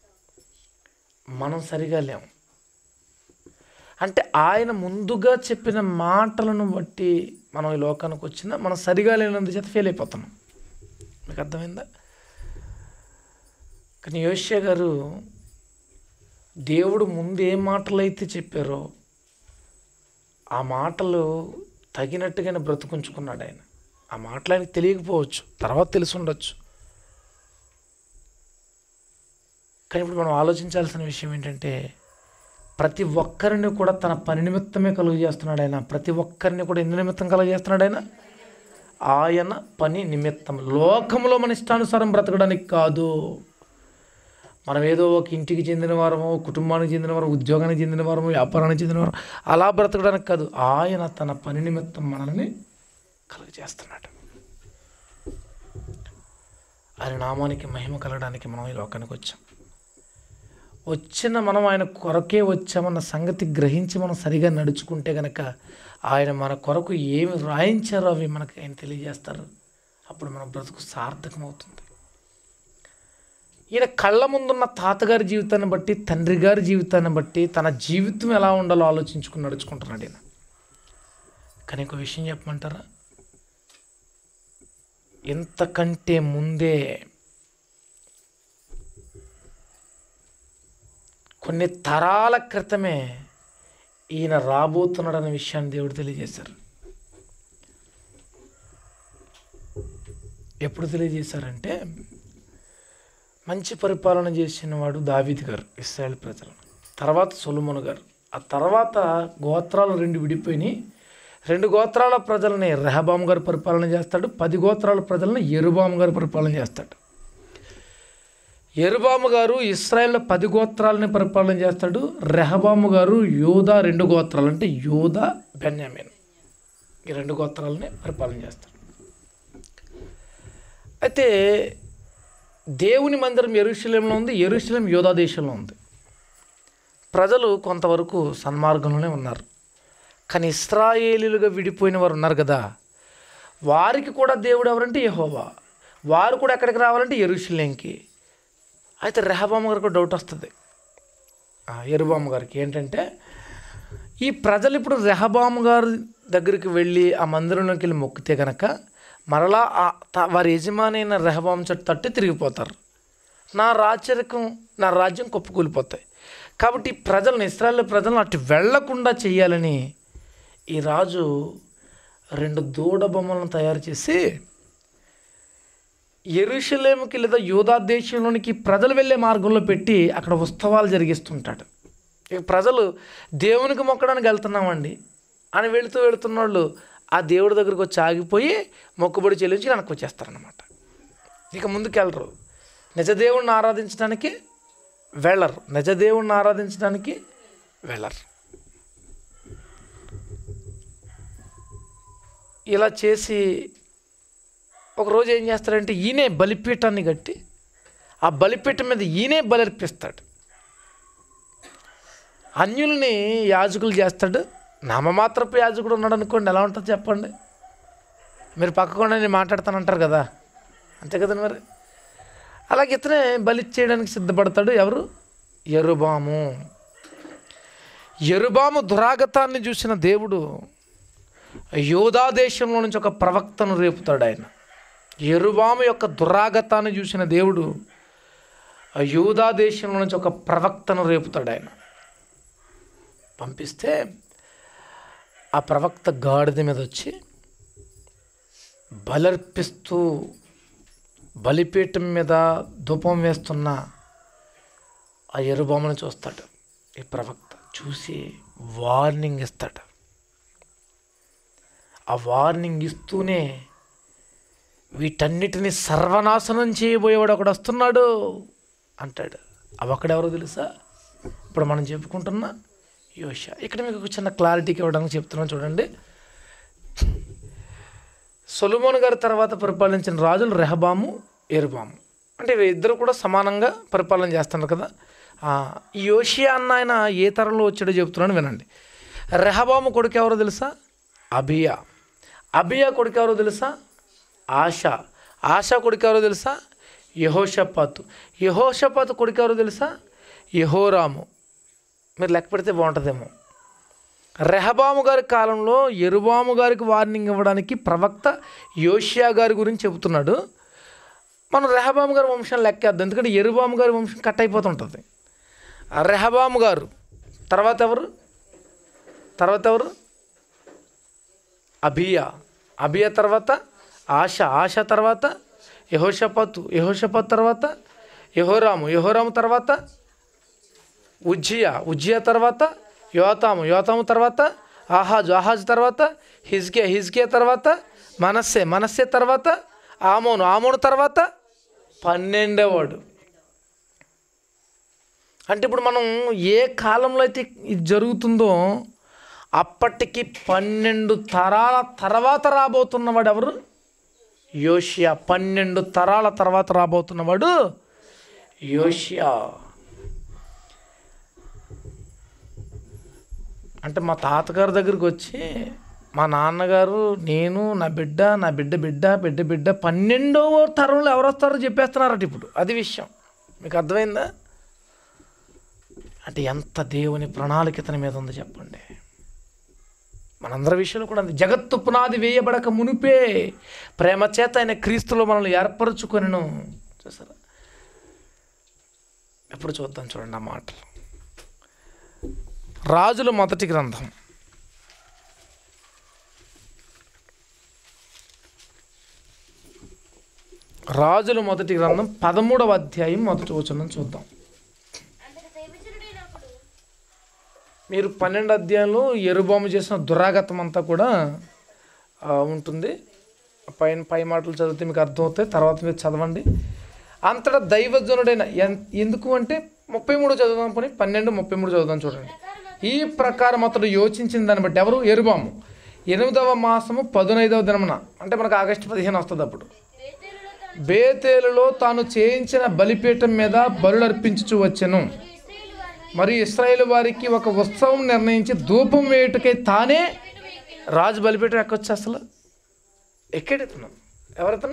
మనం సరిగా లేము అంటే ఆయన ముందుగా చెప్పిన మాటలను బట్టి మనం ఈ లోకానికి వచ్చినా మనం సరిగా లేనందు చేత ఫెయిల్ అయిపోతున్నాం మీకు అర్థమైందా కానీ యోష్య గారు దేవుడు ముందు ఏ మాటలు అయితే చెప్పారో ఆ మాటలు తగినట్టుగానే బ్రతుకుంచుకున్నాడు ఆయన ఆ మాటలు ఆయనకు తెలియకపోవచ్చు తర్వాత తెలిసి ఉండొచ్చు కానీ ఇప్పుడు మనం ఆలోచించాల్సిన విషయం ఏంటంటే ప్రతి ఒక్కరిని కూడా తన పని నిమిత్తమే కలుగు చేస్తున్నాడు ఆయన ప్రతి ఒక్కరిని కూడా ఎందు నిమిత్తం కలుగు చేస్తున్నాడు ఆయన ఆయన పని నిమిత్తం లోకంలో మన ఇష్టానుసారం బ్రతకడానికి కాదు మనం ఏదో ఒక ఇంటికి చెందిన వారము కుటుంబానికి చెందిన వారు ఉద్యోగానికి చెందిన వారము వ్యాపారానికి చెందిన వారు అలా బ్రతకడానికి కాదు ఆయన తన పని నిమిత్తం మనల్ని కలుగు చేస్తున్నాడు ఆయన నామానికి మహిమ కలగడానికి మనం ఈ లోకానికి వచ్చాం వచ్చిన మనం ఆయన కొరకే వచ్చామన్న సంగతి గ్రహించి మనం సరిగా నడుచుకుంటే గనక ఆయన మన కొరకు ఏమి రాయించారో అవి మనకి ఆయన తెలియజేస్తారు అప్పుడు మన బ్రతుకు సార్థకమవుతుంది ఈయన కళ్ళ ముందున్న తాతగారి జీవితాన్ని బట్టి తండ్రి గారి జీవితాన్ని బట్టి తన జీవితం ఎలా ఉండాలో ఆలోచించుకుని నడుచుకుంటున్నాడు ఈయన కానీ ఒక విషయం చెప్పమంటారా ఇంతకంటే ముందే కొన్ని తరాల క్రితమే ఈయన రాబోతున్నాడనే విషయాన్ని దేవుడు తెలియజేశారు ఎప్పుడు తెలియజేశారంటే మంచి పరిపాలన చేసిన వాడు దావీద్ గారు ఇస్రాయల్ ప్రజలు తర్వాత సొలమును గారు ఆ తర్వాత గోత్రాలు రెండు విడిపోయినాయి రెండు గోత్రాల ప్రజల్ని రెహబాము గారు పరిపాలన చేస్తాడు పది గోత్రాల ప్రజలను ఎరుబాము గారు పరిపాలన చేస్తాడు ఎరుబాము గారు ఇస్రాయేల్లో పది గోత్రాలని పరిపాలన చేస్తాడు రెహబాము గారు యోధా రెండు గోత్రాలు అంటే యోధా బెన్యామీన్ ఈ రెండు గోత్రాలని పరిపాలన చేస్తాడు అయితే దేవుని మందిరం ఎరుషలేంలో ఉంది ఎరుషలేం యోధా దేశంలో ఉంది ప్రజలు కొంతవరకు సన్మార్గంలోనే ఉన్నారు కానీ ఇస్రాయేలీలుగా విడిపోయిన వారు ఉన్నారు కదా వారికి కూడా దేవుడు ఎవరంటే యెహోవా వారు కూడా ఎక్కడికి రావాలంటే ఎరుషలేంకి అయితే రెహబామ గారికి డౌట్ వస్తుంది ఆ, ఎరుబామ గారికి ఏంటంటే ఈ ప్రజలు ఇప్పుడు రెహబాము గారి దగ్గరికి వెళ్ళి ఆ మందిరంలోకి వెళ్ళి మొక్కితే కనుక మరలా ఆ త- వారి యజమాని అయిన రెహబాం చెట్టు తట్టి తిరిగిపోతారు నా రాచరికం నా రాజ్యం కుప్పకూలిపోతాయి కాబట్టి ఈ ప్రజలను ఇస్రాయల్ ప్రజలను అటు వెళ్లకుండా చేయాలని ఈ రాజు రెండు దూడ బొమ్మలను తయారు చేసి ఎరుషలేముకి లేదా యూదా దేశంలోనికి ప్రజలు వెళ్ళే మార్గంలో పెట్టి అక్కడ ఉత్సవాలు జరిగిస్తుంటాడు ఇక ప్రజలు దేవునికి మొక్కడానికి వెళ్తున్నామండి అని వెళుతూ వెళుతున్న వాళ్ళు ఆ దేవుడి దగ్గరికి వచ్చి ఆగిపోయి మొక్కుబడి చెల్లించి వెనక్కి వచ్చేస్తారనమాట ఇక ముందుకెళ్ళరు నిజదేవుణ్ణి ఆరాధించడానికి వెళ్ళరు నిజదేవుణ్ణి ఆరాధించడానికి వెళ్ళరు ఇలా చేసి ఒకరోజు ఏం చేస్తాడంటే ఈయనే బలిపీఠాన్ని కట్టి ఆ బలిపీఠం మీద ఈయనే బలర్పిస్తాడు అన్యుల్ని యాజకులు చేస్తాడు నామమాత్రపు యాజకుడు ఉన్నాడు అనుకోండి ఎలా ఉంటుంది చెప్పండి మీరు పక్కకుండా నేను మాట్లాడతానంటారు కదా అంతే కదండి మరి అలాగే ఇతనే బలి చేయడానికి సిద్ధపడతాడు ఎవరు ఎరుబాము ఎరుబాము దురాగతాన్ని చూసిన దేవుడు యోధా దేశంలో నుంచి ఒక ప్రవక్తను రేపుతాడు ఆయన ఎరుబాము యొక్క దురాగతాన్ని చూసిన దేవుడు యూదా దేశంలో నుంచి ఒక ప్రవక్తను రేపుతాడు ఆయన పంపిస్తే ఆ ప్రవక్త గాడిద మీద వచ్చి బలర్పిస్తూ బలిపీఠం మీద ధూపం వేస్తున్న ఆ ఎరుబొమ్మను చూస్తాడు ఈ ప్రవక్త చూసి వార్నింగ్ ఇస్తాడు ఆ వార్నింగ్ ఇస్తూనే వీటన్నిటిని సర్వనాశనం చేయబోయేవాడు ఒకడు వస్తున్నాడు అంటాడు అవి ఒకడెవరో తెలుసా ఇప్పుడు మనం చెప్పుకుంటున్న యోష ఇక్కడ మీకు ఒక చిన్న క్లారిటీకి ఇవ్వడానికి చెప్తున్నాను చూడండి సొలమోన్ గారి తర్వాత పరిపాలించిన రాజులు రెహబాము ఎరుబాము అంటే ఇద్దరు కూడా సమానంగా పరిపాలన చేస్తున్నారు కదా ఆ, ఈ యోషియా అన్న ఆయన ఏ తరంలో వచ్చాడో చెప్తున్నాను వినండి రెహబాము కొడుకు ఎవరో తెలుసా అభియా అభియా కొడుకు ఎవరో తెలుసా ఆశ ఆశ కొడుకు ఎవరో తెలుసా యహోషపాతు యహోషపాతు కొడుకు ఎవరో తెలుసా యహోరాము మీరు లెక్క పెడితే బాగుంటుందేమో రెహబాము గారి కాలంలో ఎరుబాము గారికి వార్నింగ్ ఇవ్వడానికి ప్రవక్త యోషియా గారి గురించి చెబుతున్నాడు మనం రెహబాము గారి వంశం లెక్కేద్దాం ఎందుకంటే ఎరుబాము గారి వంశం కట్ అయిపోతుంటుంది ఆ రెహబాము గారు తర్వాత ఎవరు తర్వాత ఎవరు అభియా అభియా తర్వాత ఆశ ఆశ తర్వాత యహోషపతు యహోషపత్ తర్వాత యహోరాము యహోరాము తర్వాత ఉజ్జియా ఉజ్జియా తర్వాత యోతాము యోతాము తర్వాత ఆహాజు ఆహాజు తర్వాత హిజ్కియా హిజ్కియా తర్వాత మనస్సే మనస్సే తర్వాత ఆమోను ఆమోను తర్వాత పన్నెండేవాడు అంటే ఇప్పుడు మనం ఏ కాలంలో అయితే ఇది జరుగుతుందో అప్పటికి పన్నెండు తరాల తర్వాత రాబోతున్నవాడు ఎవరు యోషియా పన్నెండు తరాల తర్వాత రాబోతున్నవాడు యోషియా అంటే మా తాతగారి దగ్గరికి వచ్చి మా నాన్నగారు నేను నా బిడ్డ నా బిడ్డ బిడ్డ బిడ్డ బిడ్డ పన్నెండవ తరంలో ఎవరు వస్తారో చెప్పేస్తున్నారట ఇప్పుడు అది విషయం మీకు అర్థమైందా అంటే ఎంత దేవుని ప్రణాళిక ఇతని మీద ఉందో చెప్పండి మనందరి విషయంలో కూడా ఉంది జగత్తు పునాది వేయబడక మునిపే ప్రేమ చేత ఆయన క్రీస్తులో మనల్ని ఏర్పరచుకొనిను చూసారా ఎప్పుడు చూద్దాం చూడండి ఆ మాటలు రాజుల మొదటి గ్రంథం రాజుల మొదటి గ్రంథం పదమూడవ అధ్యాయం మొదటి వచనం చూద్దాం అంతటి దైవజనుడైనప్పుడు మీరు పన్నెండు అధ్యాయంలో ఎరుబాము చేసిన దురాగతం అంతా కూడా ఆ, ఉంటుంది పైన పై మాటలు చదివితే మీకు అర్థమవుతాయి తర్వాత మీరు చదవండి అంతటా దైవజనుడైన ఎన్- ఎందుకు అంటే ముప్పై మూడు చదువుదాం పని పన్నెండు ముప్పై మూడు చదువుదాం చూడండి ఈ ప్రకారం అతడు యోచించిన దాన్ని బట్టి ఎవరు ఎరుబాము ఎనిమిదవ మాసము పదునైదవ దినమున అంటే మనకు ఆగస్టు పదిహేను వస్తుంది అప్పుడు బేతేలులో తాను బేతేలులో తాను చేయించిన బలిపీఠం మీద బలులర్పించుచు వచ్చెను ఇశ్రాయేలు వారిని మరి ఇస్రాయేల్ వారికి ఒక ఉత్సవం నిర్ణయించి ధూపం వేయుటకై తానే రాజు బలిపీఠం ఎక్కొచ్చు అసలు ఎక్కాడు ఇతను ఎవరితను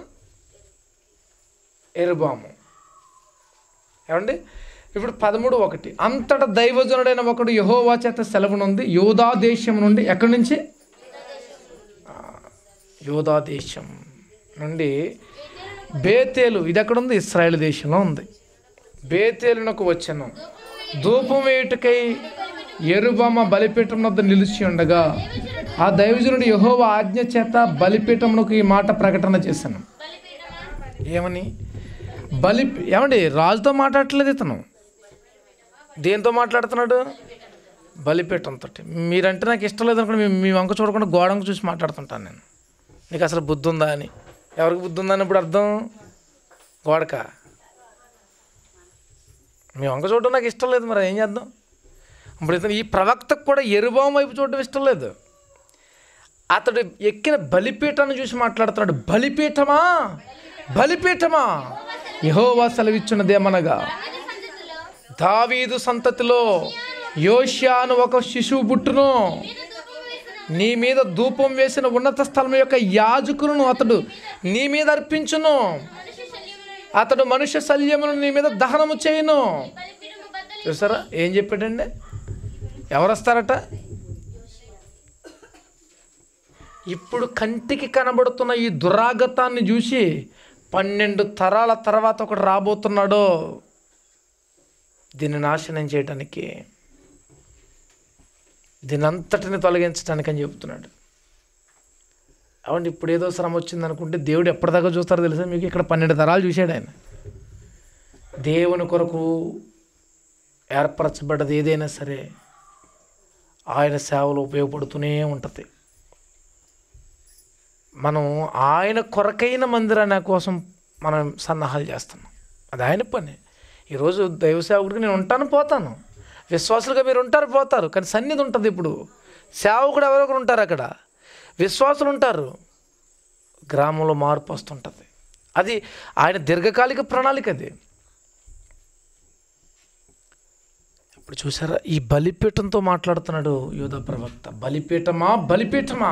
ఎరుబాము ఏమండి ఇప్పుడు పదమూడు ఒకటి అంతటా దైవజనుడైన ఒకడు యహోవా చేత సెలవునుంది యోధా దేశం నుండి ఎక్కడి నుంచి ఆ, యోధా దేశం నుండి బేతేలు ఇది ఎక్కడ ఉంది ఇస్రాయేల్ దేశంలో ఉంది బేతేలునకు వచ్చాను ధూపం వేయుటకై ఎరుబొమ్మ బలిపీఠం వద్ద నిలిచి ఉండగా ఆ దైవజనుడు యహోవ ఆజ్ఞ చేత బలిపీఠమునకు ఈ మాట ప్రకటన చేశాను ఏమని బలి ఏమండి రాజుతో మాట్లాడట్లేదు ఇతను దేంతో మాట్లాడుతున్నాడు బలిపీఠంతో మీరంటే నాకు ఇష్టం లేదు అనుకోండి మీ- మీ వంక చూడకుండా గోడంక చూసి మాట్లాడుతుంటాను నేను నీకు అసలు బుద్ధి ఉందా అని ఎవరికి బుద్ధి ఉందని ఇప్పుడు అర్థం గోడక మీ వంక చూడడం నాకు ఇష్టం లేదు మరి ఏం చేద్దాం ఇప్పుడు ఇతను ఈ ప్రవక్తకు కూడా ఎరుబాం వైపు చూడడం ఇష్టం లేదు అతడు ఎక్కిన బలిపీఠాన్ని చూసి మాట్లాడుతున్నాడు బలిపీఠమా బలిపీఠమా యహోవా సెలవిచ్చున్నదేమనగా సంతతిలో దావీదు సంతతిలో యోష్యాను ఒక శిశువు పుట్టును మీద ధూపం వేసిన నీ మీద ధూపం వేసిన ఉన్నత స్థలం యొక్క యాజకులను అతడు నీ మీద అర్పించును మనుష్య శల్యమును అతడు మనుష్య శల్యమును నీ మీద దహనము చేయును బలిపీఠము బద్దలు చూసారా ఏం చెప్పాడండి ఎవరు వస్తారట ఇప్పుడు కంటికి కనబడుతున్న ఈ దురాగతాన్ని చూసి పన్నెండు తరాల తర్వాత ఒకడు రాబోతున్నాడు దీన్ని నాశనం చేయడానికి దీని అంతటిని తొలగించడానికి అని చెప్తున్నాడు అవండి ఇప్పుడు ఏదో శ్రమ వచ్చింది అనుకుంటే దేవుడు ఎప్పటిదాకా చూస్తారో తెలుసా మీకు ఇక్కడ పన్నెండు తరాలు చూశాడు ఆయన దేవుని కొరకు ఏర్పరచబడ్డది ఏదైనా సరే ఆయన సేవలు ఉపయోగపడుతూనే ఉంటుంది మనం ఆయన కొరకైన మందిరాన్ని కోసం మనం సన్నాహాలు చేస్తున్నాం అది ఆయన పని ఈరోజు దైవ సేవకుడికి నేను ఉంటాను పోతాను విశ్వాసులుగా మీరు ఉంటారు పోతారు కానీ సన్నిధి ఉంటుంది ఇప్పుడు సేవకుడు ఎవరో ఒకరు ఉంటారు అక్కడ విశ్వాసులు ఉంటారు గ్రామంలో మార్పు వస్తుంటుంది అది ఆయన దీర్ఘకాలిక ప్రణాళిక అది ఇప్పుడు చూసారా ఈ బలిపీఠంతో మాట్లాడుతున్నాడు యోధ ప్రవక్త బలిపీఠమా బలిపీఠమా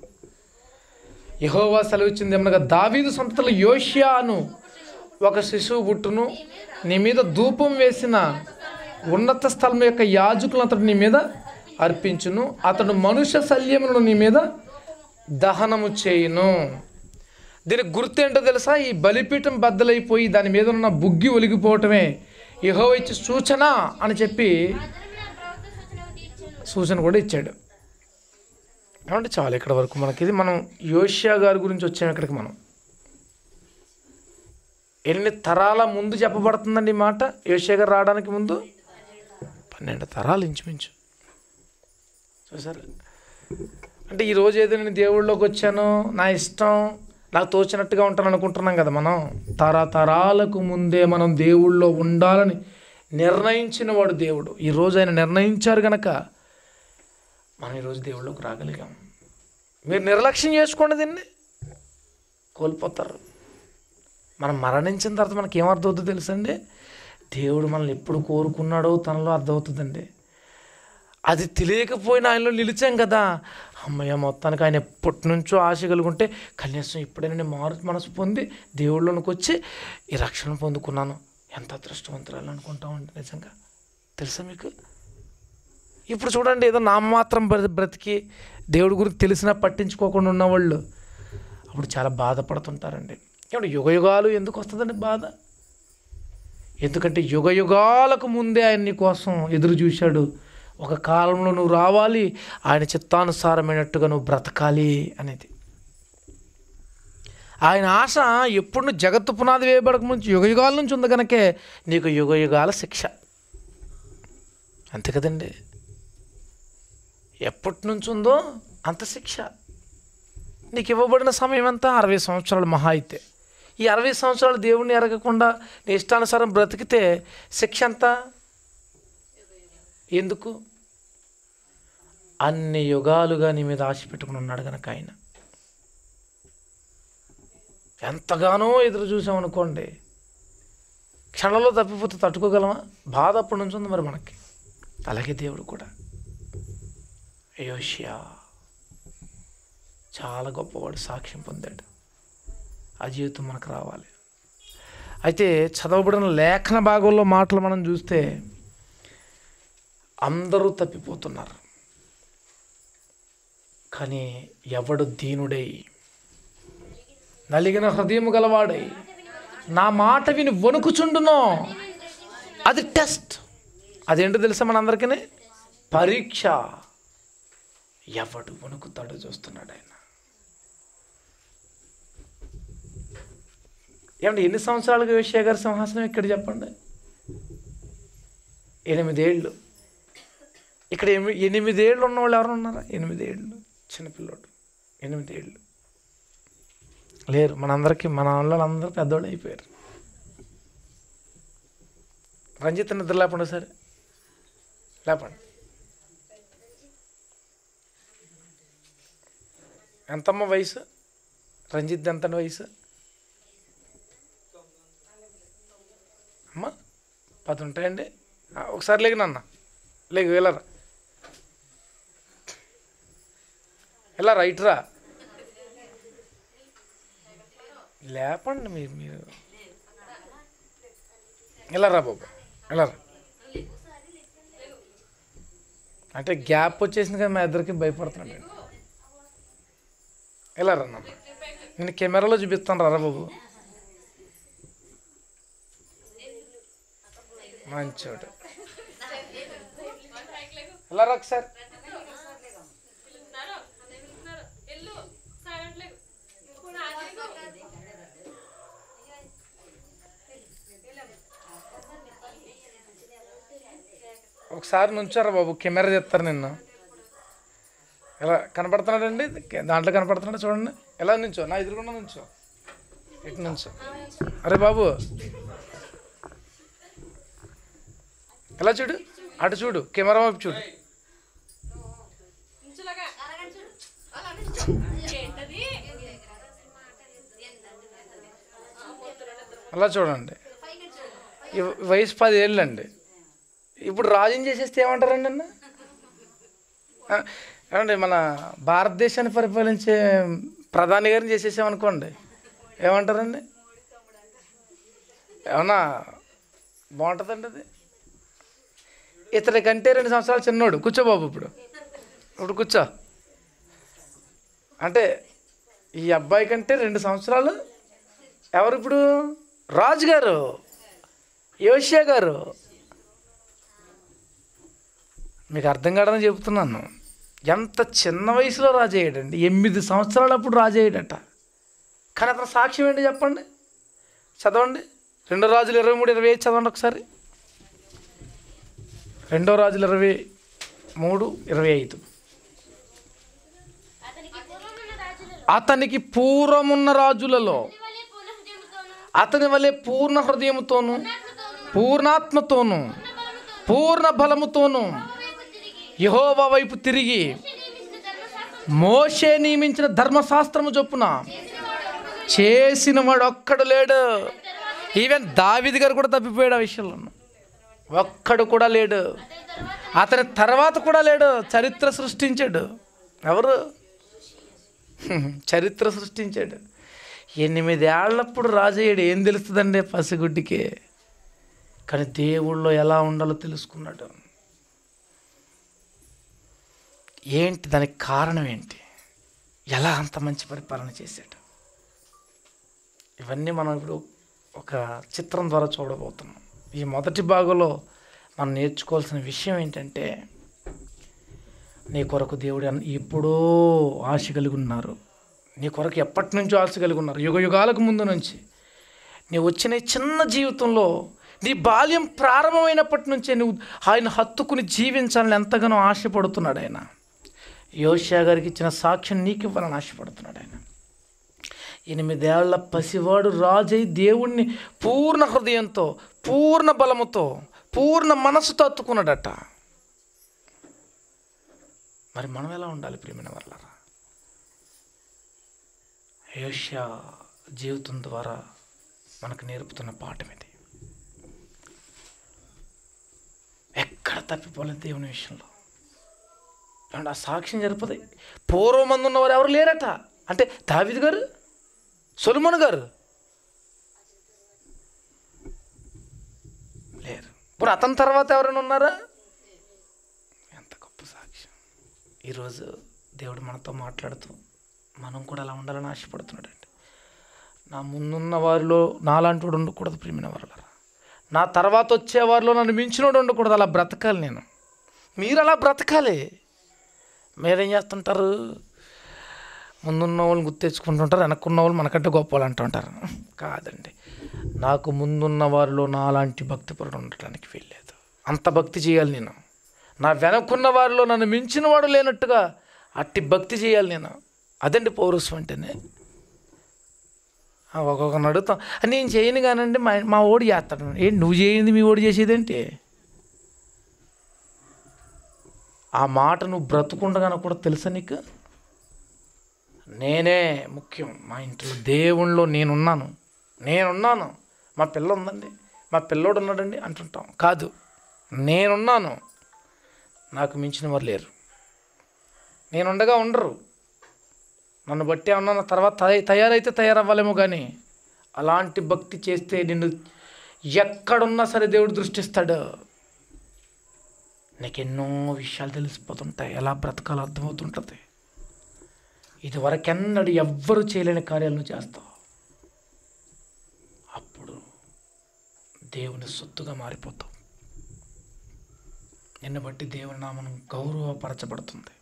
యహోవా సెలవిచ్చింది ఏమనగా దావీదు సంతతిలో యోష్యాను ఒక శిశువు పుట్టును నీ మీద ధూపం వేసిన ఉన్నత స్థలం యొక్క యాజకులను అతడు నీ మీద అర్పించును అతడు మనుష్య శల్యములను నీ మీద దహనము చేయును దీనికి గుర్తు ఏంటో తెలుసా ఈ బలిపీఠం బద్దలైపోయి దాని మీద ఉన్న బుగ్గి ఒలిగిపోవటమే యహో ఇచ్చి సూచన అని చెప్పి అతను ప్రవక్త సూచన తీర్చును సూచన కూడా ఇచ్చాడు కాబట్టి చాలు ఇక్కడ వరకు మనకి ఇది మనం యోష్యా గారి గురించి వచ్చాము ఇక్కడికి మనం ఎన్ని తరాల ముందు చెప్పబడుతుందండి ఈ మాట యోష్యా గారు రావడానికి ముందు పన్నెండు తరాలు ఇంచుమించు చూసారు అంటే ఈరోజు ఏదో నేను దేవుళ్ళలోకి వచ్చాను నా ఇష్టం నాకు తోచినట్టుగా ఉంటాను అనుకుంటున్నాం కదా మనం తరతరాలకు ముందే మనం దేవుళ్ళో ఉండాలని నిర్ణయించిన వాడు దేవుడు ఈరోజు ఆయన నిర్ణయించారు గనక మనం ఈరోజు దేవుళ్ళలోకి రాగలిగాం మీరు నిర్లక్ష్యం చేసుకోండి దీన్ని కోల్పోతారు మనం మరణించిన తర్వాత మనకి ఏం అర్థమవుతుందో తెలుసండి దేవుడు మనల్ని ఎప్పుడు కోరుకున్నాడో తనలో అర్థమవుతుందండి అది తెలియకపోయినా ఆయనలో నిలిచాం కదా అమ్మయ్య మొత్తానికి ఆయన ఎప్పటి నుంచో ఆశ కలుగుంటే కనీసం ఇప్పుడైనా నేను మారు మనసు పొంది దేవుళ్ళలోనికి వచ్చి ఈ రక్షణ పొందుకున్నాను ఎంత అదృష్టవంతురాలు అనుకుంటామండి నిజంగా తెలుసా మీకు ఇప్పుడు చూడండి ఏదో నామమాత్రం బ్ర- బ్రతికి దేవుడి గురించి తెలిసినా పట్టించుకోకుండా ఉన్నవాళ్ళు అప్పుడు చాలా బాధపడుతుంటారండి ఏమంటే యుగ యుగాలు ఎందుకు వస్తుందండి బాధ ఎందుకంటే యుగ యుగాలకు ముందే ఆయన నీ కోసం ఎదురు చూశాడు ఒక కాలంలో నువ్వు రావాలి ఆయన చిత్తానుసారమైనట్టుగా నువ్వు బ్రతకాలి అనేది ఆయన ఆశ ఎప్పుడు నువ్వు జగత్తు పునాది వేయబడక ముందు యుగ యుగాల నుంచి ఉంది కనుకే నీకు యుగ యుగాల శిక్ష అంతే కదండి ఎప్పటి నుంచి ఉందో అంత శిక్ష నీకు ఇవ్వబడిన సమయం అంతా అరవై సంవత్సరాలు మహా అయితే ఈ అరవై సంవత్సరాలు దేవుణ్ణి ఎరగకుండా నీ ఇష్టానుసారం బ్రతికితే శిక్ష ఎంత ఎందుకు అన్ని యుగాలుగా నీ మీద ఆశ పెట్టుకుని ఉన్నాడు కనుక ఆయన ఎంతగానో ఎదురు చూసామనుకోండి క్షణంలో తప్పిపోతే తట్టుకోగలమా బాధ అప్పటి నుంచి ఉంది మరి మనకి అలాగే దేవుడు కూడా యోషియా చాలా గొప్పవాడు సాక్ష్యం పొందాడు ఆ జీవితం మనకు రావాలి అయితే చదవబడిన లేఖన భాగంలో మాటలు మనం చూస్తే అందరూ తప్పిపోతున్నారు కానీ ఎవడు దీనుడై నలిగిన హృదయం గలవాడై నా మాట విని వణుకుచుండునో అది టెస్ట్ అదేంటో తెలుసా మనందరికీ పరీక్ష ఎవడు వణుకుతాడో చూస్తున్నాడు ఆయన ఏమంటే ఎన్ని సంవత్సరాలుగా విషయ గారి సింహాసనం ఇక్కడ చెప్పండి ఎనిమిదేళ్ళు ఇక్కడ ఎనిమి ఎనిమిదేళ్ళు ఉన్నవాళ్ళు ఎవరు ఉన్నారా ఎనిమిదేళ్ళు చిన్నపిల్లోడు ఎనిమిదేళ్ళు లేరు మనందరికీ మన వాళ్ళందరూ పెద్దోళ్ళు అయిపోయారు రంజిత్ నిద్ర లేపండి సరే లేపండి ఎంతమ్మ వయసు రంజిత్ ఎంత వయసు అమ్మ పది ఉంటాయండి ఆ, ఒకసారి లేగు నాన్న లేగు వెళ్ళరా ఎలా రైట్ రా లేపండి మీరు మీరు వెళ్ళరా బాబు వెళ్ళరా అంటే గ్యాప్ వచ్చేసింది కదా మా ఇద్దరికి భయపడుతున్నాను నేను వెళ్ళరా నాన్న నేను కెమెరాలో చూపిస్తాను రా బాబు మంచోడు వెళ్ళరా ఒకసారి ఒకసారి నుంచారా బాబు కెమెరా తెస్తారు నిన్ను ఎలా కనపడుతున్నాడండి దాంట్లో కనపడుతున్నాడు చూడండి ఎలా నుంచో నా ఎదురుకుండా నుంచో ఇటు నుంచో అరే బాబు ఎలా చూడు అటు చూడు కెమెరా వైపు చూడు అలా చూడండి ఈ వయసు పది ఏళ్ళండి ఇప్పుడు రాజుని చేసేస్తే ఏమంటారండి అన్న ఆ, ఏమండి మన భారతదేశాన్ని పరిపాలించే ప్రధాని గారిని చేసేసామనుకోండి ఏమంటారండి ఏమన్నా బాగుంటుందండి అది ఇతడి కంటే రెండు సంవత్సరాలు చిన్నోడు కూర్చో బాబు ఇప్పుడు ఇప్పుడు కూర్చో అంటే ఈ అబ్బాయి కంటే రెండు సంవత్సరాలు ఎవరు ఇప్పుడు రాజు గారు యోషియా గారు మీకు అర్థం కాడని చెబుతున్నాను ఎంత చిన్న వయసులో రాజయ్యాడండి ఎనిమిది సంవత్సరాలు అప్పుడు రాజయ్యాడట కానీ అతను సాక్ష్యం ఏంటి చెప్పండి చదవండి రెండో రాజులు ఇరవై మూడు ఇరవై ఐదు చదవండి ఒకసారి రెండో రాజులు ఇరవై మూడు ఇరవై ఐదు అతనికి పూర్వమున్న రాజులలో అతనికి పూర్వమున్న రాజులలో అతని వలె పూర్ణ హృదయముతోను అతని వలె పూర్ణ హృదయముతోను పూర్ణాత్మతోను పూర్ణ బలముతోను వైపు తిరిగి యహోవా వైపు తిరిగి నియమించిన ధర్మశాస్త్రం మోషే నియమించిన ధర్మశాస్త్రము చొప్పున చేసిన వాడు ఒక్కడు లేడు ఈవెన్ దావిది గారు కూడా తప్పిపోయాడు ఆ విషయంలో ఒక్కడు కూడా లేడు అతని తర్వాత కూడా లేడు చరిత్ర సృష్టించాడు ఎవరు హ్మ్, చరిత్ర సృష్టించాడు ఎనిమిదేళ్లప్పుడు రాజయ్యాడు ఏం తెలుస్తుందండి పసిగుడ్డికి కానీ దేవుళ్ళో ఎలా ఉండాలో తెలుసుకున్నాడు ఏంటి దానికి కారణం ఏంటి ఎలా అంత మంచి పరిపాలన చేశాడు ఇవన్నీ మనం ఇప్పుడు ఒక చిత్రం ద్వారా చూడబోతున్నాం ఈ మొదటి భాగంలో మనం నేర్చుకోవాల్సిన విషయం ఏంటంటే నీ కొరకు దేవుడు అన్- ఎప్పుడో ఆశ కలిగి ఉన్నారు నీ కొరకు ఎప్పటి నుంచో ఆశ కలిగి ఉన్నారు యుగ యుగాలకు ముందు నుంచి నీ వచ్చిన ఈ చిన్న జీవితంలో నీ బాల్యం ప్రారంభమైనప్పటి నుంచే నువ్వు ఆయన హత్తుకుని జీవించాలని ఎంతగానో ఆశపడుతున్నాడు ఆయన యోషియా గారికి ఇచ్చిన సాక్ష్యం నీకు ఇవ్వాలని ఆశపడుతున్నాడు ఆయన ఎనిమిదేళ్ల పసివాడు రాజై దేవుణ్ణి పూర్ణ హృదయంతో పూర్ణ బలముతో పూర్ణ మనసుతో హత్తుకున్నాడట మరి మనం ఎలా ఉండాలి ప్రేమిన వాళ్ళరా యోష్యా జీవితం ద్వారా మనకు నేర్పుతున్న పాఠం ఇది ఎక్కడ తప్పిపోలేదు దేవుని విషయంలో అండ్ ఆ సాక్ష్యం జరుపుది పూర్వం మంది ఉన్నవారు ఎవరు లేరట అంటే దావిద్ గారు సొలుమన్ గారు లేరు ఇప్పుడు అతని తర్వాత ఎవరైనా ఉన్నారా ఎంత గొప్ప సాక్ష్యం ఈరోజు దేవుడు మనతో మాట్లాడుతూ మనం కూడా అలా ఉండాలని ఆశపడుతున్నాడు అండి నా ముందున్న వారిలో నాలాంటి వాడు ఉండకూడదు ప్రియమైన వారులరా నా తర్వాత వచ్చే వారిలో నన్ను మించినోడు ఉండకూడదు అలా బ్రతకాలి నేను మీరు అలా బ్రతకాలి మీరేం చేస్తుంటారు ముందున్న వాళ్ళని గుర్తు తెచ్చుకుంటుంటారు వెనక్కున్న వాళ్ళు మనకంటే గొప్ప వాళ్ళు అంటుంటారు కాదండి నాకు ముందున్న వారిలో నాలాంటి భక్తిపరుడు ఉండటానికి వీల్లేదు అంత భక్తి చేయాలి నేను నా వెనక్కున్న వారిలో నన్ను మించిన వాడు లేనట్టుగా అట్టి భక్తి చేయాలి నేను అదండి పౌరస్వం అంటేనే ఆ, ఒక్కొక్కరిని అడుగుతాం "ఆ, నేను చేయను కానండి మా మా ఓడి చేస్తాడు ఏంటి నువ్వు చేయింది మీ ఓడి చేసేదేంటి ఆ మాట నువ్వు బ్రతుకుండగానే కూడా తెలుసా నీకు నేనే ముఖ్యం మా ఇంట్లో దేవుణ్ణిలో నేనున్నాను నేనున్నాను మా పిల్ల ఉందండి మా పిల్లోడు ఉన్నాడండి అంటుంటాం కాదు నేనున్నాను నాకు మించిన వారు లేరు నేనుండగా ఉండరు నన్ను బట్టి ఉన్నాను తర్వాత తయ- తయారైతే తయారవ్వాలేమో కానీ అలాంటి భక్తి చేస్తే నిన్ను ఎక్కడున్నా సరే దేవుడు దృష్టిస్తాడు నీకు ఎన్నో విషయాలు తెలిసిపోతుంటాయి ఎలా బ్రతకాలో అర్థమవుతుంటుంది ఇది వరకెన్నడు ఎవ్వరు చేయలేని కార్యాలను చేస్తావు అప్పుడు దేవుని సొత్తుగా మారిపోతావు నిన్ను బట్టి దేవుని నామం గౌరవపరచబడుతుంది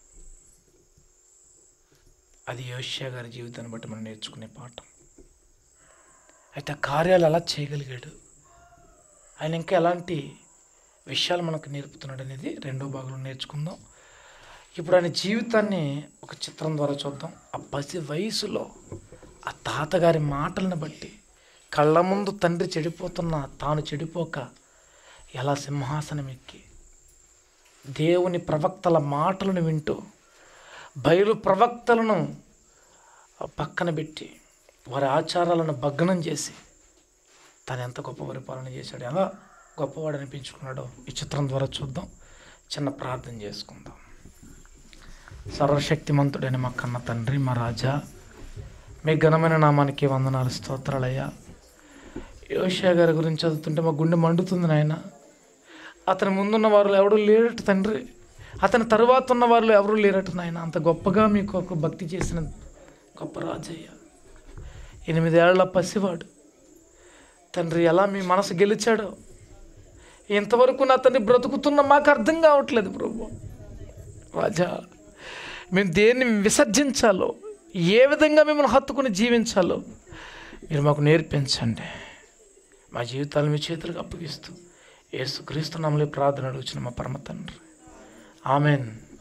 అది యోష్యా గారి జీవితాన్ని బట్టి మనం నేర్చుకునే పాఠం అయితే ఆ కార్యాలు ఎలా చేయగలిగాడు ఆయన ఇంకా ఎలాంటి విషయాలు మనకు నేర్పుతున్నాడు అనేది రెండో భాగంలో నేర్చుకుందాం ఇప్పుడు ఆయన జీవితాన్ని ఒక చిత్రం ద్వారా చూద్దాం ఆ పసి వయసులో ఆ తాతగారి మాటలను బట్టి కళ్ళ ముందు తండ్రి చెడిపోతున్న తాను చెడిపోక ఎలా సింహాసనం ఎక్కి దేవుని ప్రవక్తల మాటలను వింటూ బయలు ప్రవక్తలను పక్కన పెట్టి వారి ఆచారాలను భగ్నం చేసి తను ఎంత గొప్ప పరిపాలన చేశాడు ఎలా గొప్పవాడు అనిపించుకున్నాడో ఈ చిత్రం ద్వారా చూద్దాం చిన్న ప్రార్థన చేసుకుందాం సర్వశక్తిమంతుడైన మా కన్న తండ్రి మా రాజా మీ ఘనమైన నామానికి వందనాలు స్తోత్రాలయ్యా యోషియా గారి గురించి చదువుతుంటే మా గుండె మండుతుంది నాయన అతని ముందున్న వారు ఎవరు లేరట తండ్రి అతని తరువాత ఉన్న వారు ఎవరు లేరట నాయన అంత గొప్పగా మీకు ఒక భక్తి చేసిన గొప్ప రాజయ్య ఎనిమిదేళ్ల పసివాడు తండ్రి ఎలా మీ మనసు గెలిచాడో ఇంతవరకు నా తండ్రి బ్రతుకుతున్న మాకు అర్థం కావట్లేదు ప్రభు రాజా మేము దేన్ని విసర్జించాలో ఏ విధంగా మిమ్మల్ని హత్తుకుని జీవించాలో మీరు మాకు నేర్పించండి మా జీవితాలు మీ చేతులకు అప్పగిస్తూ యేసుక్రీస్తు నామలే ప్రార్థన అడుగుచిన మా పరమ తండ్రి ఆమెన్